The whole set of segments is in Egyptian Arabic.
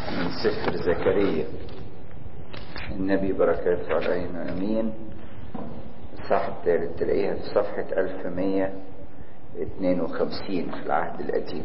من سفر زكريا النبي بركاته علينا امين الصح الثالث تلاقيها في صفحة 1152 في العهد القديم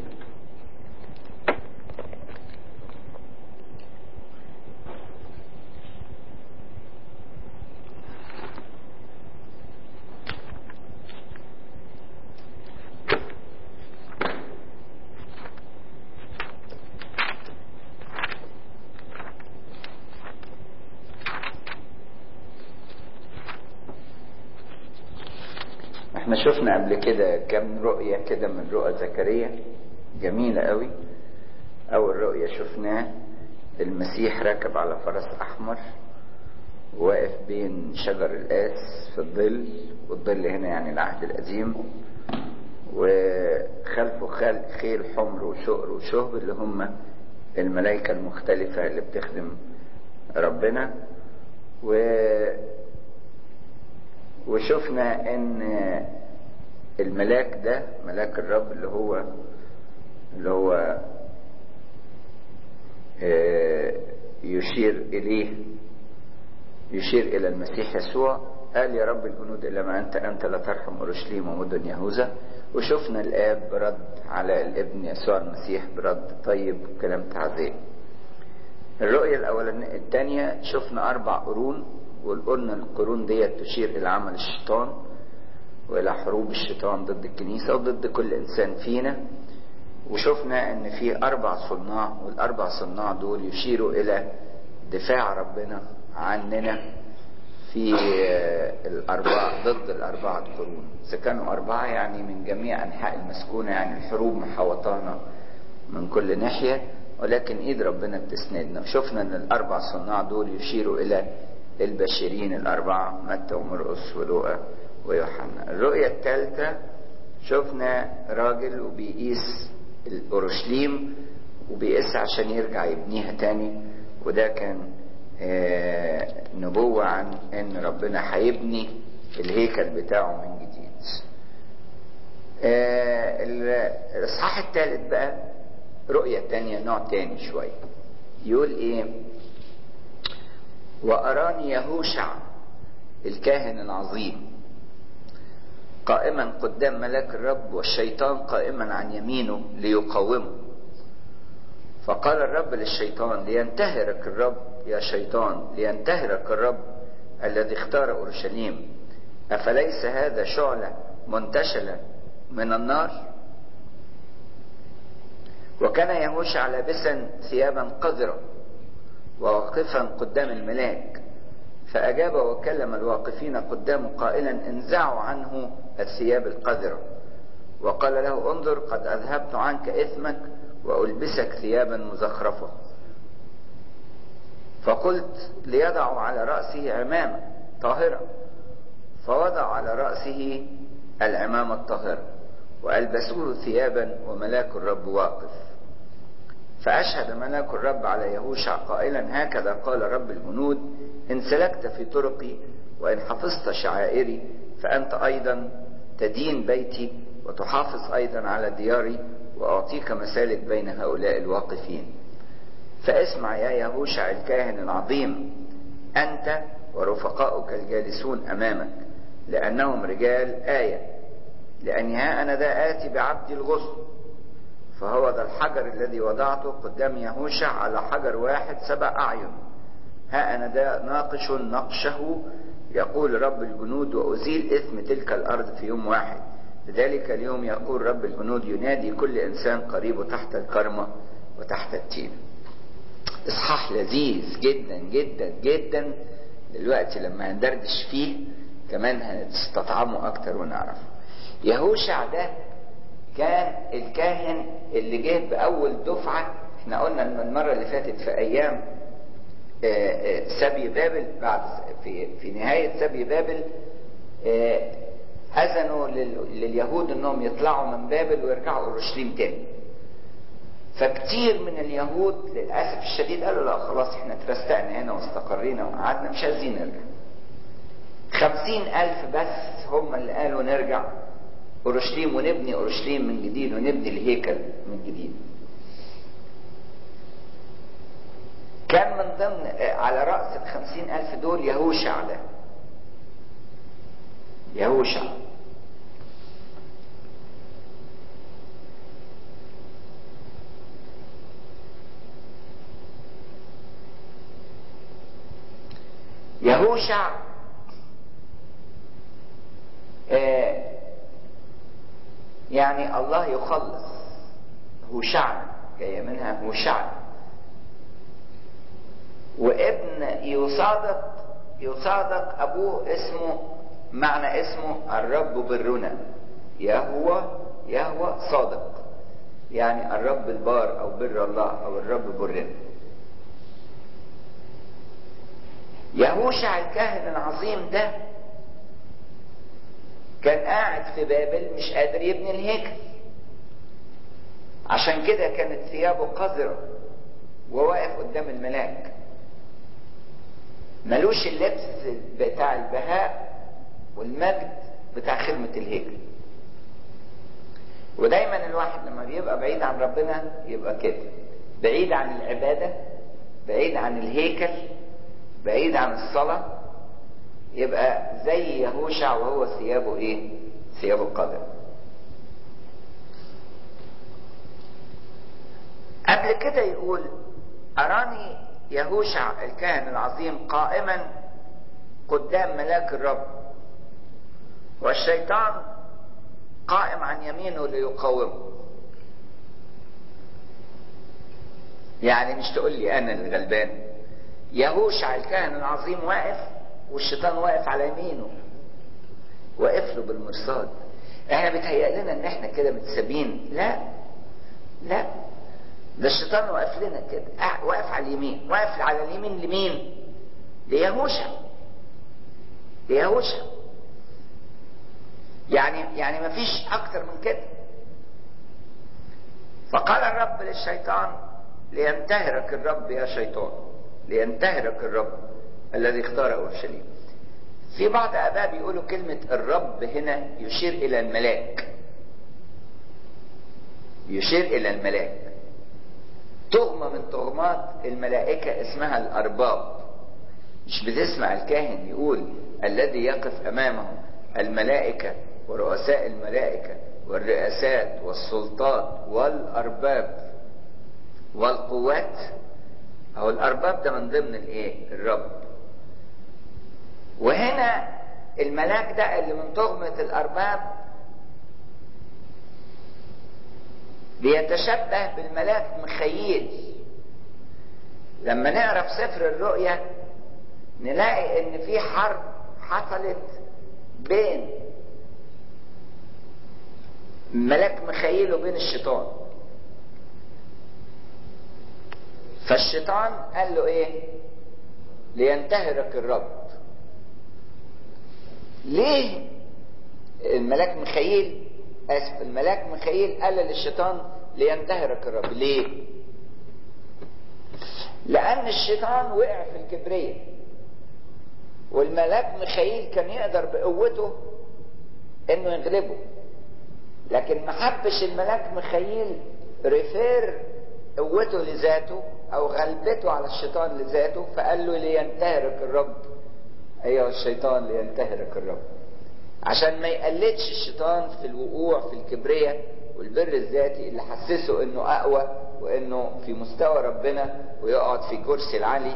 احنا شفنا قبل كده كم رؤية كده من رؤى زكريا جميلة قوي اول رؤية شفناه المسيح راكب على فرس احمر واقف بين شجر القاس في الظل والظل هنا يعني العهد القديم وخلفه خل خيل حمر وشقر وشهب اللي هم الملائكة المختلفة اللي بتخدم ربنا و وشفنا ان الملاك ده ملاك الرب اللي هو اللي هو يشير اليه يشير الى المسيح يسوع قال يا رب الجنود الا ما انت انت لا ترحم اورشليم ومدن يهوذا وشفنا الاب برد على الابن يسوع المسيح برد طيب وكلام تعزيه الرؤية الأولانية الثانية شفنا أربع قرون وقلنا القرون ديت تشير إلى عمل الشيطان وإلى حروب الشيطان ضد الكنيسة وضد كل إنسان فينا وشفنا إن في أربع صناع والأربع صناع دول يشيروا إلى دفاع ربنا عننا في الأربعة ضد الأربعة قرون إذا كانوا أربعة يعني من جميع أنحاء المسكونة يعني الحروب محوطانا من كل ناحية ولكن إيد ربنا بتسندنا وشفنا إن الأربع صناع دول يشيروا إلى البشرين الأربعة متى ومرقس ولوقا ويوحنا الرؤية الثالثة شفنا راجل وبيقيس الأورشليم وبيقيس عشان يرجع يبنيها تاني وده كان نبوة عن ان ربنا هيبني الهيكل بتاعه من جديد الاصحاح الثالث بقى رؤية تانية نوع تاني شوية يقول ايه واراني يهوشع الكاهن العظيم قائما قدام ملاك الرب والشيطان قائما عن يمينه ليقاومه فقال الرب للشيطان لينتهرك الرب يا شيطان لينتهرك الرب الذي اختار اورشليم افليس هذا شعله منتشله من النار وكان يهوشع لابسا ثيابا قذره وواقفا قدام الملاك فاجاب وكلم الواقفين قدامه قائلا انزعوا عنه الثياب القذره وقال له انظر قد اذهبت عنك اثمك والبسك ثيابا مزخرفه فقلت ليضع على رأسه عمامة طاهرة فوضع على رأسه العمامة الطاهرة وألبسوه ثيابا وملاك الرب واقف فأشهد ملاك الرب على يهوشع قائلا هكذا قال رب الجنود إن سلكت في طرقي وإن حفظت شعائري فأنت أيضا تدين بيتي وتحافظ أيضا على دياري وأعطيك مسالك بين هؤلاء الواقفين فاسمع يا يهوشع الكاهن العظيم أنت ورفقاؤك الجالسون أمامك لأنهم رجال آية لأني ها أنا ذا آتي بعبدي الغصن فهو ذا الحجر الذي وضعته قدام يهوشع على حجر واحد سبع أعين ها أنا ذا ناقش نقشه يقول رب الجنود وأزيل إثم تلك الأرض في يوم واحد لذلك اليوم يقول رب الجنود ينادي كل إنسان قريبه تحت الكرمة وتحت التين اصحاح لذيذ جدا جدا جدا دلوقتي لما هندردش فيه كمان هنستطعمه اكتر ونعرفه يهوشع ده كان الكاهن اللي جه باول دفعه احنا قلنا ان المره اللي فاتت في ايام سبي بابل بعد في في نهايه سبي بابل اذنوا لليهود انهم يطلعوا من بابل ويرجعوا اورشليم تاني فكتير من اليهود للأسف الشديد قالوا لا خلاص احنا اترستقنا هنا واستقرينا وقعدنا مش عايزين نرجع خمسين ألف بس هم اللي قالوا نرجع أورشليم ونبني أورشليم من جديد ونبني الهيكل من جديد كان من ضمن على رأس الخمسين ألف دول يهوشع ده يهوشع يهوشع آه يعني الله يخلص هوشعنا جاية منها هوشعنا وابن يصادق يصادق ابوه اسمه معنى اسمه الرب برنا يهوى يهوى صادق يعني الرب البار او بر الله او الرب برنا يهوشع الكاهن العظيم ده كان قاعد في بابل مش قادر يبني الهيكل عشان كده كانت ثيابه قذرة وواقف قدام الملاك ملوش اللبس بتاع البهاء والمجد بتاع خدمة الهيكل ودايما الواحد لما بيبقى بعيد عن ربنا يبقى كده بعيد عن العبادة بعيد عن الهيكل بعيد عن الصلاة يبقى زي يهوشع وهو ثيابه ايه ثيابه قذر قبل كده يقول أراني يهوشع الكاهن العظيم قائما قدام ملاك الرب والشيطان قائم عن يمينه ليقاومه يعني مش تقول لي انا اللي غلبان يهوشع الكاهن العظيم واقف والشيطان واقف على يمينه واقف له بالمرصاد احنا بيتهيأ لنا ان احنا كده متسابين لا لا ده الشيطان واقف لنا كده واقف على اليمين واقف على اليمين لمين ليهوشع ليهوشع يعني يعني ما فيش اكتر من كده فقال الرب للشيطان لينتهرك الرب يا شيطان لينتهرك الرب الذي اختار اورشليم في بعض اباء بيقولوا كلمه الرب هنا يشير الى الملاك يشير الى الملاك تغمة من تغمات الملائكة اسمها الأرباب مش بتسمع الكاهن يقول الذي يقف أمامه الملائكة ورؤساء الملائكة والرئاسات والسلطات والأرباب والقوات أو الأرباب ده من ضمن الإيه؟ الرب وهنا الملاك ده اللي من تغمة الأرباب بيتشبه بالملاك مخيل لما نقرا في سفر الرؤيا نلاقي ان في حرب حصلت بين ملاك مخيل وبين الشيطان فالشيطان قال له ايه لينتهرك الرب ليه الملاك مخيل اسف الملاك ميخائيل قال للشيطان لينتهرك الرب ليه لان الشيطان وقع في الكبرية والملاك ميخائيل كان يقدر بقوته انه يغلبه لكن ما حبش الملاك ميخائيل ريفير قوته لذاته او غلبته على الشيطان لذاته فقال له لينتهرك الرب ايها الشيطان لينتهرك الرب عشان ما يقلدش الشيطان في الوقوع في الكبرية والبر الذاتي اللي حسسه انه اقوى وانه في مستوى ربنا ويقعد في كرسي العلي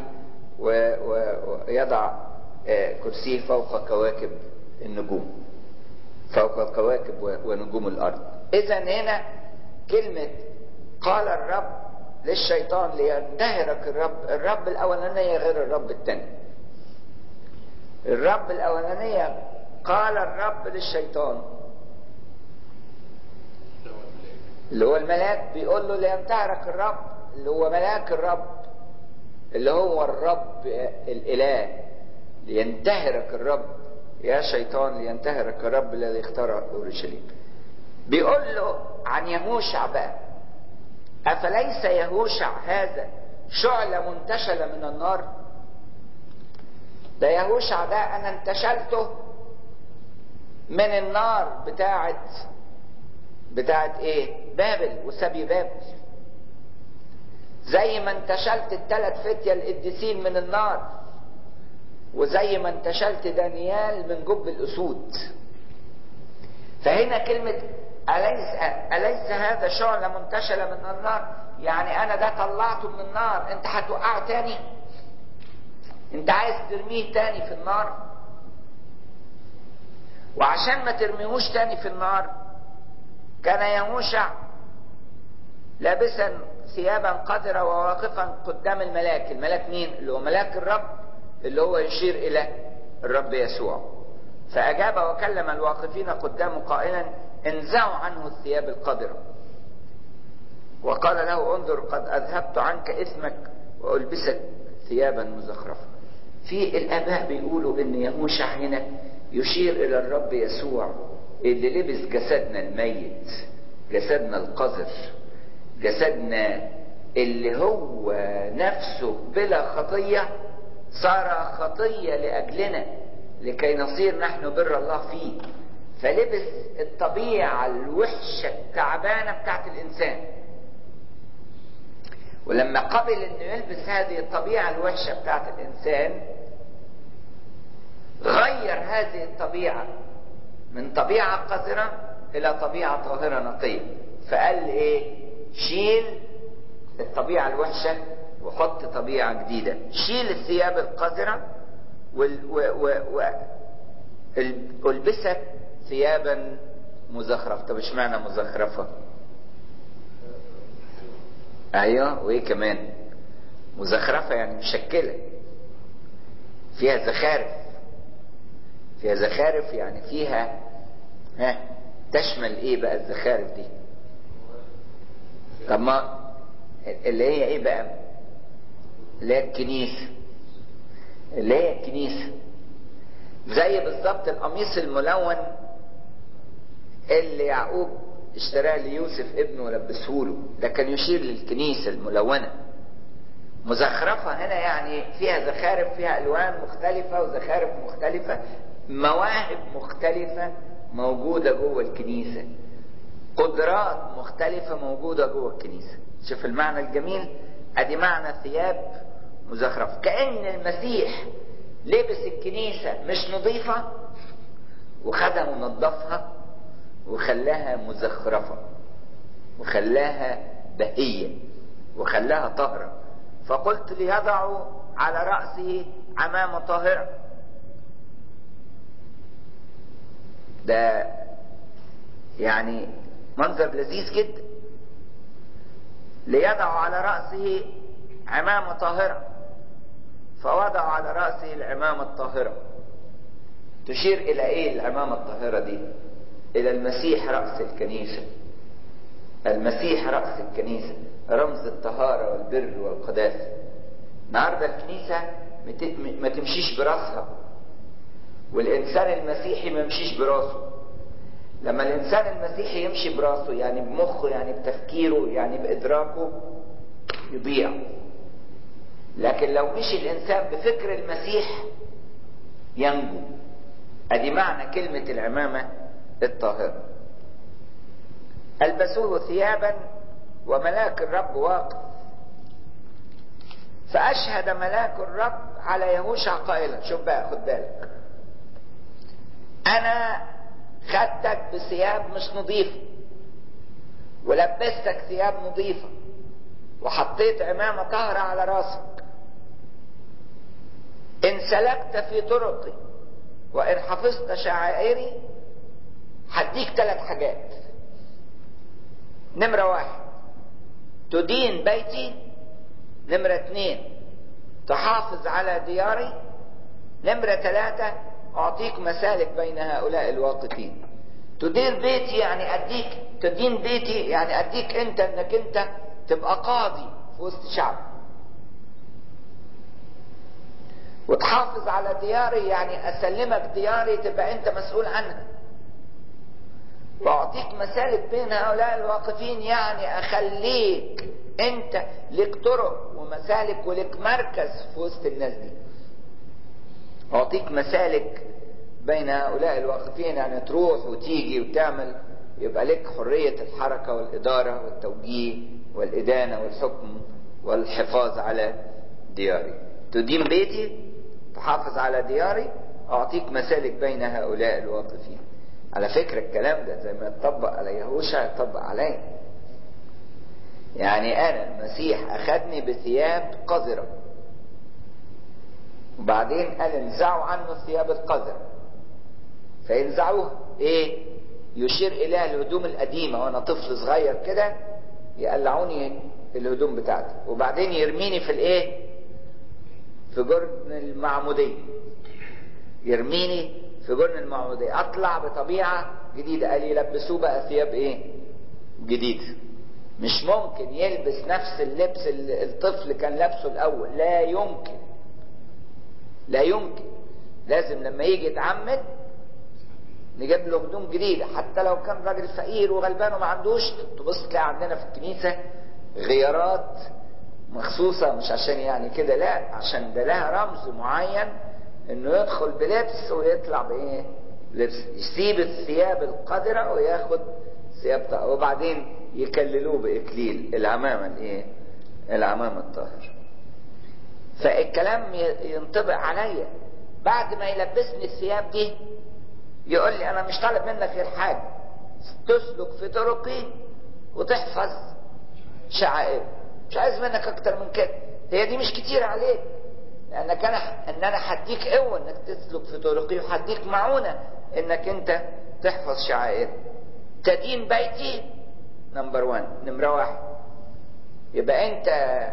ويضع كرسيه فوق كواكب النجوم فوق كواكب ونجوم الارض اذا هنا كلمة قال الرب للشيطان لينتهرك الرب الرب الاولانية غير الرب الثاني الرب الاولانية قال الرب للشيطان اللي هو الملاك بيقول له لينتهرك الرب اللي هو ملاك الرب اللي هو الرب الاله لينتهرك الرب يا شيطان لينتهرك الرب الذي اختار اورشليم بيقول له عن يهوشع بقى افليس يهوشع هذا شعلة منتشلة من النار ده يهوشع ده انا انتشلته من النار بتاعت بتاعت ايه بابل وسبي بابل زي ما انتشلت الثلاث فتية القديسين من النار وزي ما انتشلت دانيال من جب الأسود فهنا كلمة أليس, أليس هذا شعلة منتشلة من النار يعني أنا ده طلعته من النار أنت هتوقعه تاني أنت عايز ترميه تاني في النار وعشان ما ترميهوش تاني في النار كان يهوشع لابسا ثيابا قذرة وواقفا قدام الملاك الملاك مين اللي هو ملاك الرب اللي هو يشير إلى الرب يسوع فأجاب وكلم الواقفين قدامه قائلا انزعوا عنه الثياب القذرة وقال له انظر قد أذهبت عنك إثمك وألبسك ثيابا مزخرفة في الآباء بيقولوا إن يهوشع هنا يشير إلى الرب يسوع اللي لبس جسدنا الميت جسدنا القذر جسدنا اللي هو نفسه بلا خطية صار خطية لأجلنا لكي نصير نحن بر الله فيه فلبس الطبيعة الوحشة التعبانة بتاعت الإنسان ولما قبل انه يلبس هذه الطبيعة الوحشة بتاعت الإنسان غير هذه الطبيعة من طبيعة قذرة إلى طبيعة طاهرة نقية فقال إيه شيل الطبيعة الوحشة وحط طبيعة جديدة شيل الثياب القذرة والبسك ثيابا مزخرفة طب اشمعنى مزخرفة ايوه وايه كمان مزخرفة يعني مشكلة فيها زخارف فيها زخارف يعني فيها ها تشمل ايه بقى الزخارف دي طب ما اللي هي ايه بقى اللي هي الكنيسة اللي هي الكنيسة زي بالظبط القميص الملون اللي يعقوب اشتراه ليوسف ابنه ولبسه له ده كان يشير للكنيسة الملونة مزخرفة هنا يعني فيها زخارف فيها ألوان مختلفة وزخارف مختلفة مواهب مختلفة موجودة جوه الكنيسة قدرات مختلفة موجودة جوه الكنيسة شوف المعنى الجميل ادي معنى ثياب مزخرفة كأن المسيح لبس الكنيسة مش نظيفة وخدها ونظفها وخلاها مزخرفة وخلاها بهية وخلاها طهرة فقلت ليضعوا على رأسه عمامة طاهرة ده يعني منظر لذيذ جدا ليضع على رأسه عمامة طاهرة فوضع على رأسه العمامة الطاهرة تشير إلى إيه العمامة الطاهرة دي إلى المسيح رأس الكنيسة المسيح رأس الكنيسة رمز الطهارة والبر والقداسة النهاردة الكنيسة ما تمشيش براسها والإنسان المسيحي ما يمشيش براسه لما الإنسان المسيحي يمشي براسه يعني بمخه يعني بتفكيره يعني بإدراكه يضيع لكن لو مشي الإنسان بفكر المسيح ينجو أدي معنى كلمة العمامة الطاهرة ألبسوه ثيابا وملاك الرب واقف فأشهد ملاك الرب على يهوشع قائلا شوف بقى خد بالك أنا خدتك بثياب مش نظيفة ولبستك ثياب نظيفة وحطيت عمامة طاهرة على راسك إن سلكت في طرقي وإن حفظت شعائري هديك ثلاث حاجات نمرة واحد تدين بيتي نمرة اتنين تحافظ على دياري نمرة ثلاثة أعطيك مسالك بين هؤلاء الواقفين تدير بيتي يعني أديك تدين بيتي يعني أديك أنت أنك أنت تبقى قاضي في وسط شعب وتحافظ على دياري يعني أسلمك دياري تبقى أنت مسؤول عنها وأعطيك مسالك بين هؤلاء الواقفين يعني أخليك أنت لك طرق ومسالك ولك مركز في وسط الناس دي أعطيك مسالك بين هؤلاء الواقفين يعني تروح وتيجي وتعمل يبقى لك حرية الحركة والإدارة والتوجيه والإدانة والحكم والحفاظ على دياري تدين بيتي تحافظ على دياري أعطيك مسالك بين هؤلاء الواقفين على فكرة الكلام ده زي ما اتطبق على يهوشع اتطبق عليا يعني أنا المسيح أخذني بثياب قذرة وبعدين قال انزعوا عنه الثياب القذرة فينزعوها ايه يشير اليها الهدوم القديمة وانا طفل صغير كده يقلعوني الهدوم بتاعتي وبعدين يرميني في الايه في جرن المعمودية يرميني في جرن المعمودية اطلع بطبيعة جديدة قال يلبسوه بقى ثياب ايه جديدة مش ممكن يلبس نفس اللبس اللي الطفل كان لابسه الاول لا يمكن لا يمكن لازم لما يجي يتعمد نجيب له هدوم جديدة حتى لو كان راجل فقير وغلبان وما عندوش تبص تلاقي عندنا في الكنيسة غيارات مخصوصة مش عشان يعني كده لا عشان ده لها رمز معين انه يدخل بلبس ويطلع بايه لبس يسيب الثياب القذرة وياخد ثياب طاهرة وبعدين يكللوه باكليل العمامة الايه العمامة الطاهرة فالكلام ينطبق عليا بعد ما يلبسني الثياب دي يقول لي انا مش طالب منك غير حاجه تسلك في طرقي وتحفظ شعائر مش عايز منك اكتر من كده هي دي مش كتير عليك لانك انا ان انا هديك قوه انك تسلك في طرقي وهديك معونه انك انت تحفظ شعائر تدين بيتي نمبر 1 نمره واحد يبقى انت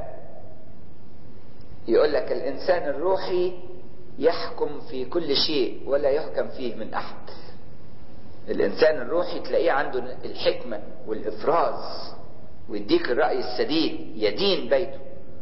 يقول لك الانسان الروحي يحكم في كل شيء ولا يحكم فيه من احد الانسان الروحي تلاقيه عنده الحكمه والافراز ويديك الراي السديد يدين بيته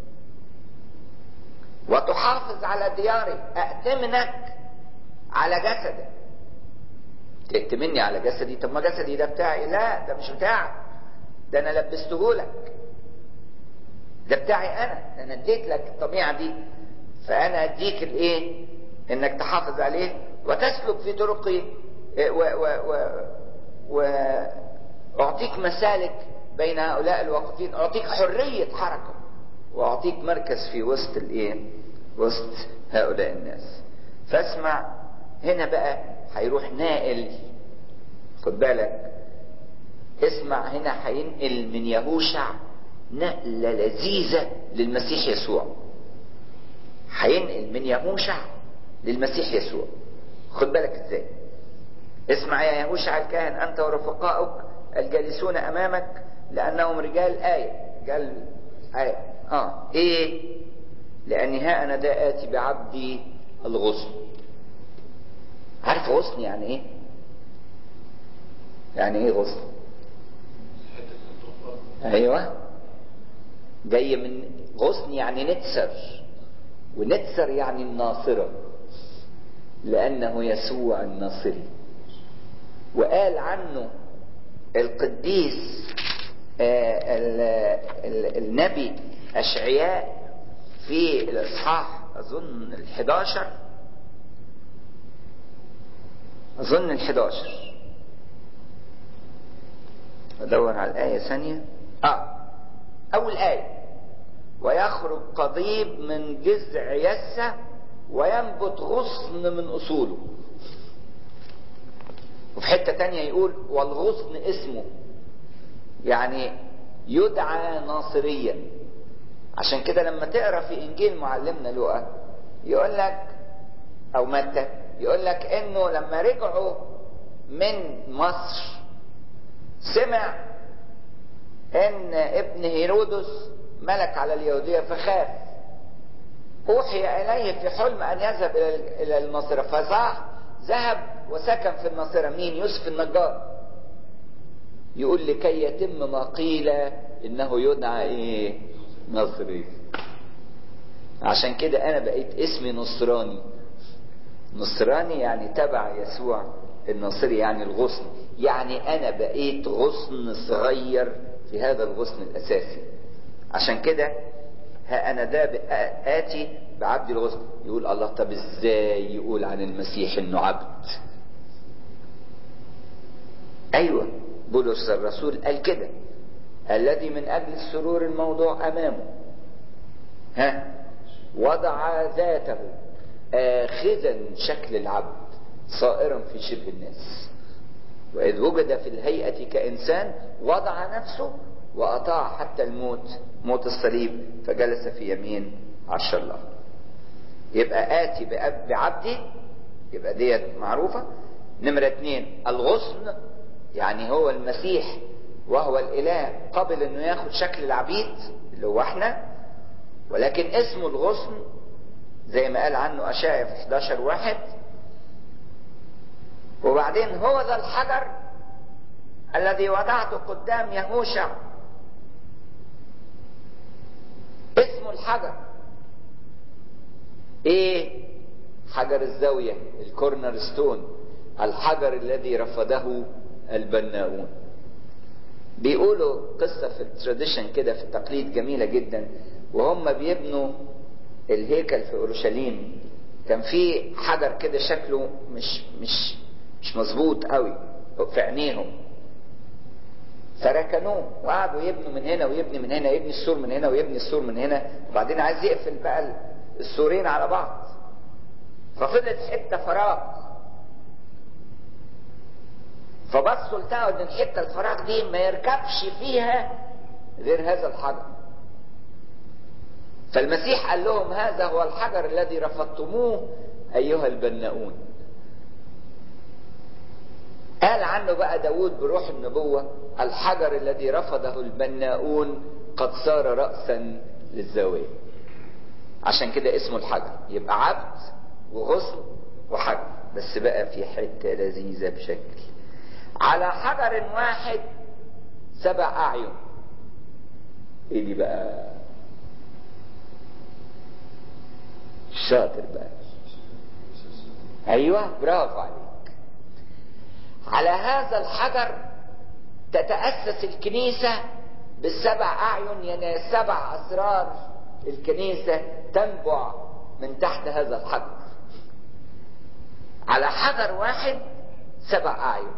وتحافظ على دياري اأتمنك على جسدك تأتمني على جسدي طب ما جسدي ده بتاعي لا ده مش بتاعك ده انا لبسته لك ده بتاعي انا ده انا اديت لك الطبيعه دي فانا اديك الايه انك تحافظ عليه وتسلك في طرقي و و و واعطيك مسالك بين هؤلاء الواقفين اعطيك حريه حركه واعطيك مركز في وسط الايه وسط هؤلاء الناس فاسمع هنا بقى هيروح ناقل خد بالك اسمع هنا هينقل من يهوشع نقلة لذيذة للمسيح يسوع هينقل من يهوشع للمسيح يسوع خد بالك ازاي اسمع يا يهوشع الكاهن انت ورفقائك الجالسون امامك لانهم رجال آية رجال آية اه ايه لاني ها انا دا اتي بعبدي الغصن عارف غصن يعني ايه يعني ايه غصن ايوه جاي من غصن يعني نتسر ونتسر يعني الناصرة لأنه يسوع الناصري وقال عنه القديس آه النبي أشعياء في الإصحاح أظن الحداشر أظن الحداشر أدور على الآية ثانية آه أول آية ويخرج قضيب من جذع يسة وينبت غصن من أصوله وفي حتة تانية يقول والغصن اسمه يعني يدعى ناصريا عشان كده لما تقرا في انجيل معلمنا لوقا يقول لك او متى يقول لك انه لما رجعوا من مصر سمع ان ابن هيرودس ملك على اليهودية فخاف أوحي إليه في حلم أن يذهب إلى الناصرة فصاح ذهب وسكن في الناصرة مين يوسف النجار يقول لكي يتم ما قيل إنه يدعى إيه نصري عشان كده أنا بقيت اسمي نصراني نصراني يعني تبع يسوع الناصري يعني الغصن يعني أنا بقيت غصن صغير في هذا الغصن الأساسي عشان كده ها انا ده اتي بعبد الغصن يقول الله طب ازاي يقول عن المسيح انه عبد ايوه بولس الرسول قال كده الذي من اجل السرور الموضوع امامه ها وضع ذاته آخذا شكل العبد صائرا في شبه الناس وإذ وجد في الهيئة كإنسان وضع نفسه وأطاع حتى الموت موت الصليب فجلس في يمين عرش الله يبقى آتي بعبدي يبقى ديت معروفة نمرة اتنين الغصن يعني هو المسيح وهو الإله قبل انه ياخد شكل العبيد اللي هو احنا ولكن اسمه الغصن زي ما قال عنه أشعيا في 11 واحد وبعدين هو ذا الحجر الذي وضعته قدام يهوشع اسمه الحجر ايه حجر الزاوية الكورنر ستون الحجر الذي رفضه البناؤون بيقولوا قصة في التراديشن كده في التقليد جميلة جدا وهم بيبنوا الهيكل في اورشليم كان في حجر كده شكله مش مش مش مظبوط قوي في عينيهم فركنوه وقعدوا يبنوا من هنا ويبني من هنا يبني السور من هنا ويبني السور من هنا وبعدين عايز يقفل بقى السورين على بعض ففضلت حته فراغ فبصوا لقوا ان الحته الفراغ دي ما يركبش فيها غير هذا الحجر فالمسيح قال لهم هذا هو الحجر الذي رفضتموه ايها البناؤون قال عنه بقى داود بروح النبوة الحجر الذي رفضه البناؤون قد صار رأسا للزاوية عشان كده اسمه الحجر يبقى عبد وغصن وحجر بس بقى في حتة لذيذة بشكل على حجر واحد سبع أعين ايه دي بقى شاطر بقى ايوه برافو عليك على هذا الحجر تتأسس الكنيسة بالسبع أعين يعني سبع أسرار الكنيسة تنبع من تحت هذا الحجر على حجر واحد سبع أعين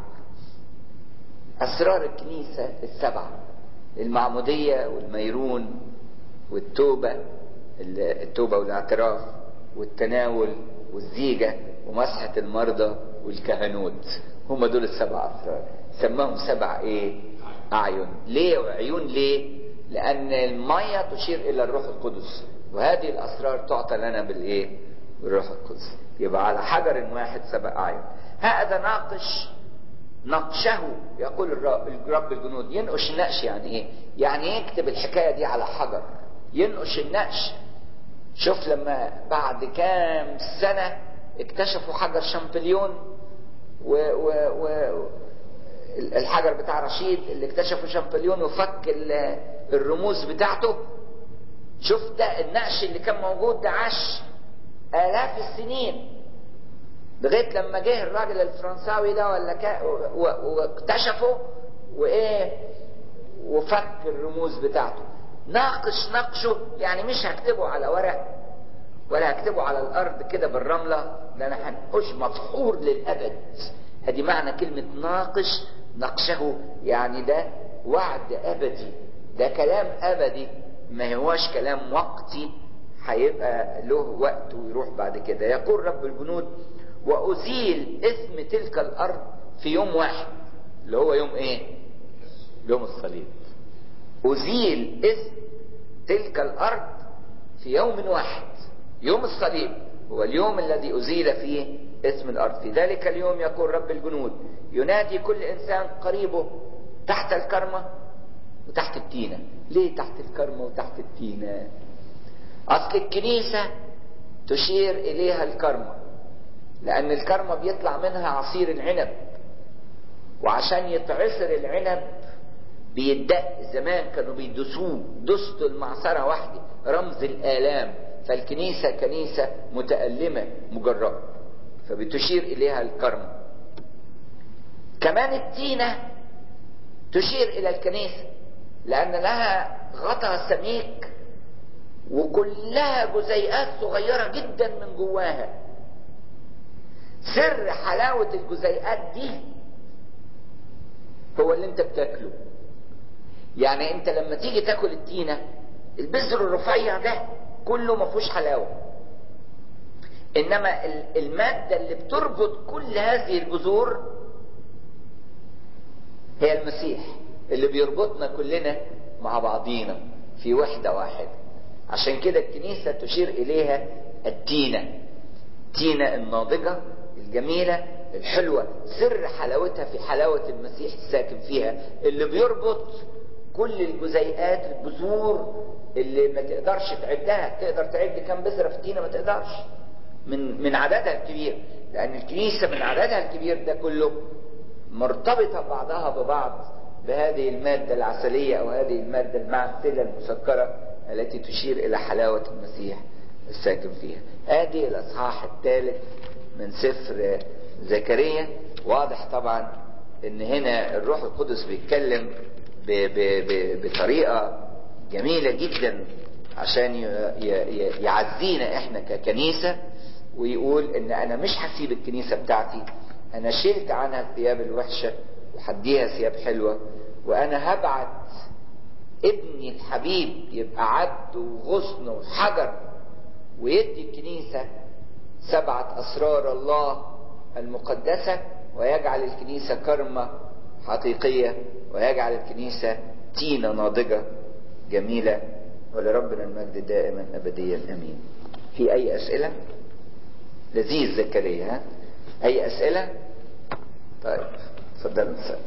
أسرار الكنيسة السبعة المعمودية والميرون والتوبة التوبة والاعتراف والتناول والزيجة ومسحة المرضى والكهنوت هم دول السبع أسرار سماهم سبع إيه أعين ليه عيون ليه لأن المية تشير إلى الروح القدس وهذه الأسرار تعطى لنا بالإيه بالروح القدس يبقى على حجر واحد سبع أعين هذا ناقش نقشه يقول الرب الجنود ينقش النقش يعني ايه يعني يكتب الحكاية دي على حجر ينقش النقش شوف لما بعد كام سنة اكتشفوا حجر شامبليون و, و, و الحجر بتاع رشيد اللي اكتشفه شامبليون وفك الرموز بتاعته شوف ده النقش اللي كان موجود ده عاش آلاف السنين لغايه لما جه الراجل الفرنساوي ده ولا كا واكتشفه وايه وفك الرموز بتاعته ناقش نقشه يعني مش هكتبه على ورق ولا هكتبه على الارض كده بالرمله ده انا هنقش مفحور للابد ادي معنى كلمه ناقش نقشه يعني ده وعد ابدي ده كلام ابدي ما هواش كلام وقتي هيبقى له وقت ويروح بعد كده يقول رب الجنود وأزيل اسم تلك الأرض في يوم واحد اللي هو يوم إيه؟ يوم الصليب أزيل اسم تلك الأرض في يوم واحد يوم الصليب هو اليوم الذي أزيل فيه اسم الأرض في ذلك اليوم يقول رب الجنود ينادي كل إنسان قريبه تحت الكرمة وتحت التينة ليه تحت الكرمة وتحت التينة أصل الكنيسة تشير إليها الكرمة لأن الكرمة بيطلع منها عصير العنب وعشان يتعصر العنب بيدق زمان كانوا بيدسوه دستوا المعصرة واحدة رمز الآلام فالكنيسة كنيسة متألمة مجربة فبتشير إليها الكرمة كمان التينة تشير إلى الكنيسة لأن لها غطا سميك وكلها جزيئات صغيرة جدا من جواها سر حلاوة الجزيئات دي هو اللي انت بتاكله يعني انت لما تيجي تاكل التينة البذر الرفيع ده كله ما فيهوش حلاوه انما الماده اللي بتربط كل هذه البذور هي المسيح اللي بيربطنا كلنا مع بعضينا في وحده واحده عشان كده الكنيسه تشير اليها التينه التينه الناضجه الجميله الحلوه سر حلاوتها في حلاوه المسيح الساكن فيها اللي بيربط كل الجزيئات البذور اللي ما تقدرش تعدها تقدر تعد كام بذره في التينه ما تقدرش من من عددها الكبير لان الكنيسه من عددها الكبير ده كله مرتبطه بعضها ببعض بهذه الماده العسليه او هذه الماده المعسله المسكره التي تشير الى حلاوه المسيح الساكن فيها. هذه الاصحاح الثالث من سفر زكريا واضح طبعا ان هنا الروح القدس بيتكلم ب ب ب بطريقه جميله جدا عشان يعزينا احنا ككنيسه ويقول ان انا مش هسيب الكنيسه بتاعتي انا شلت عنها الثياب الوحشه وهديها ثياب حلوه وانا هبعت ابني الحبيب يبقى عبد وغصن وحجر ويدي الكنيسه سبعه اسرار الله المقدسه ويجعل الكنيسه كرمه حقيقيه ويجعل الكنيسه تينه ناضجه جميله ولربنا المجد دائما ابديا امين. في اي اسئله؟ لذيذ زكريا ها؟ اي اسئله؟ طيب اتفضل نسأل.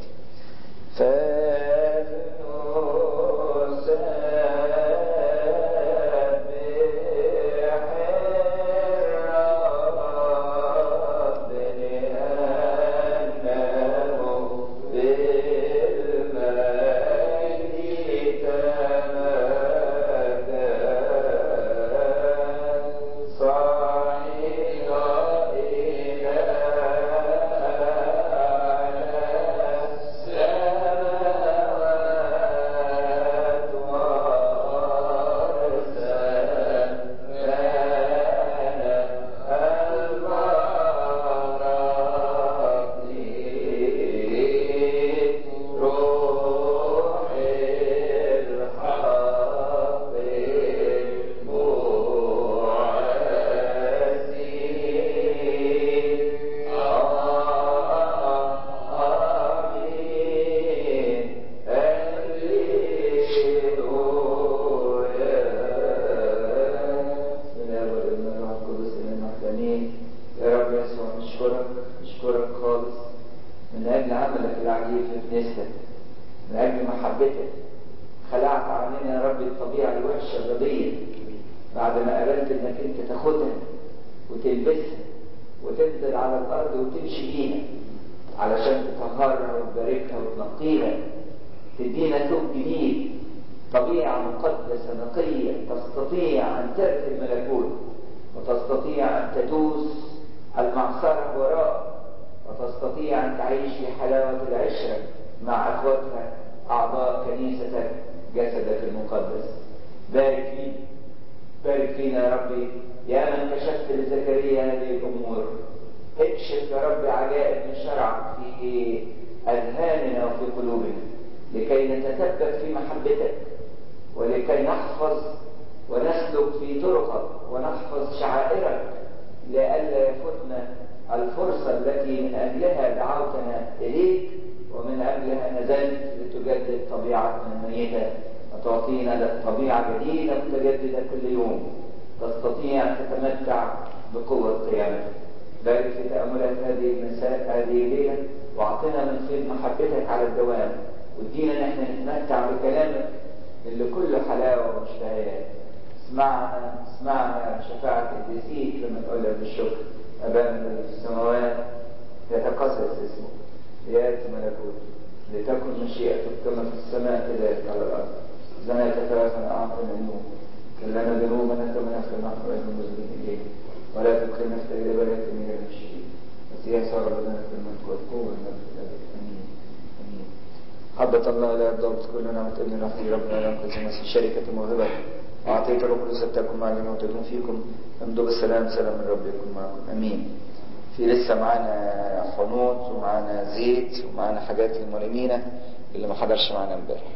محبة الله لا يرضى وتكلنا وتأمنا في ربنا لا نقسم في شركة موهبة وأعطيت الروح القدس تكن معنا وتكون فيكم امضوا بالسلام سلام من رب يكون معكم أمين في لسه معانا حنوط ومعانا زيت ومعانا حاجات للمريمين اللي ما حضرش معانا امبارح